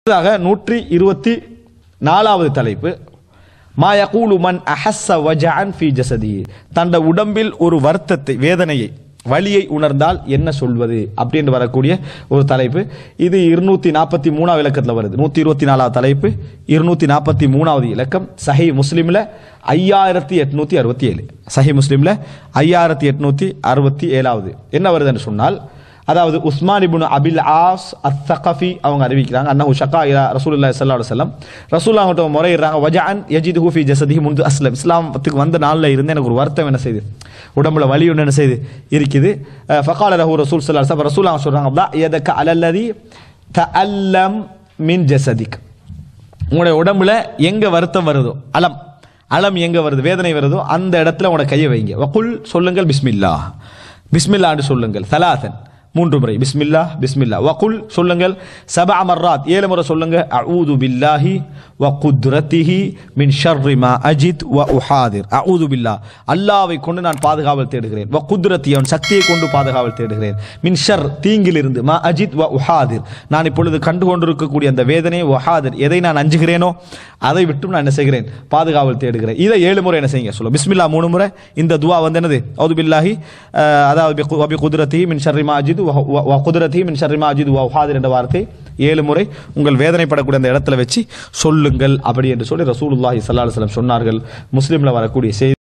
அடுத்ததாக நூற்றி இருபத்தி நாலாவது தலைப்பு மா யகூலு மன் அஹஸ்ஸ வஜஅன் ஃபீ ஜஸதி தண்ட உடம்பில் ஒரு வருத்தத்தை வேதனையை வலியை உணர்ந்தால் என்ன சொல்வது அப்படின்னு வரக்கூடிய ஒரு தலைப்பு இது இருநூத்தி நாற்பத்தி மூணாவது இலக்கத்தில் வருது நூத்தி இருபத்தி நாலாவது தலைப்பு இருநூத்தி நாற்பத்தி மூணாவது இலக்கம் சஹி முஸ்லிம்ல ஐயாயிரத்தி எட்நூத்தி அறுபத்தி ஏழு சஹி முஸ்லிம்ல ஐயாயிரத்தி எட்நூத்தி அறுபத்தி ஏழாவது என்ன வருதுன்னு சொன்னால் அதாவது உஸ்மான் இப்னு அபில் ஆஸ் அத்தகஃபி அவங்க அறிவிக்கிறாங்க அன்னஹு ஷக்கா இலா ரசூலுல்லாஹி ஸல்லல்லாஹு அலைஹி வஸல்லம் ரசூலுல்லாஹ் கிட்ட முறையிடுறாங்க வஜஅன் யஜிதுஹு ஃபீ ஜஸதிஹி முன்து அஸ்லம் இஸ்லாமத்துக்கு வந்த நாள்ல இருந்து எனக்கு ஒரு வருத்தம் என்ன செய்யுது உடம்புல வலி ஒன்று என்ன செய்யுது இருக்குது அஹ் ஃபகால லஹு ரசூல் ஸல்லல்லாஹு அலைஹி வஸல்லம் ரசூலுல்லாஹ் சொல்றாங்க தா யதக அலல்லதி தஅல்லம் மின் ஜஸதிக் உங்களுடைய உடம்புல எங்க வருத்தம் வருதோ அலம் அலம் எங்க வருது வேதனை வருதோ அந்த இடத்துல உங்களோட கையை வைங்க வகுல் சொல்லுங்கள் பிஸ்மில்லா பிஸ்மில்லான்னு சொல்லுங்கள் சலாசன் மூன்று முறை பிஸ்மில்லா பிஸ்மில்லா வகுல் சொல்லுங்கள் சபா மர்ராத் ஏழு முறை சொல்லுங்க அஊது பில்லாஹி வ குத்ரத்திஹி மின் ஷர்ரி மா அஜித் வ உஹாதிர் அஊது பில்லா அல்லாவை கொண்டு நான் பாதுகாவல் தேடுகிறேன் வ குத்ரத்தி அவன் சக்தியை கொண்டு பாதுகாவல் தேடுகிறேன் மின் ஷர் தீங்கிலிருந்து மா அஜித் வ உஹாதிர் நான் இப்பொழுது கண்டு கொண்டிருக்கக்கூடிய அந்த வேதனை உஹாதிர் எதை நான் அஞ்சுகிறேனோ அதை விட்டும் நான் என்ன செய்கிறேன் பாதுகாவல் தேடுகிறேன் இதை ஏழு முறை என்ன செய்யுங்க சொல்லுங்க பிஸ்மில்லா மூணு முறை இந்த துவா வந்து என்னது அவுது பில்லாஹி அஹ், அதாவது பி- வபி குதிரத்தி மின் ஷர்ரி மா அஜித் வ குதிரத்தி மின் ஷர்ரி மா அஜித் வ உஹாதிர் என்ற வார்த்தை ஏழு முறை உங்கள் வேதனைப்படக்கூடிய அந்த இடத்துல வச்சு சொல்லுங்கள் அப்படி என்று சொல்லி ரசூலுல்லாஹி ஸல்லல்லாஹு அலைஹி வஸல்லம் சொன்னார்கள் முஸ்லிம்ல வரக்கூடிய செய்தி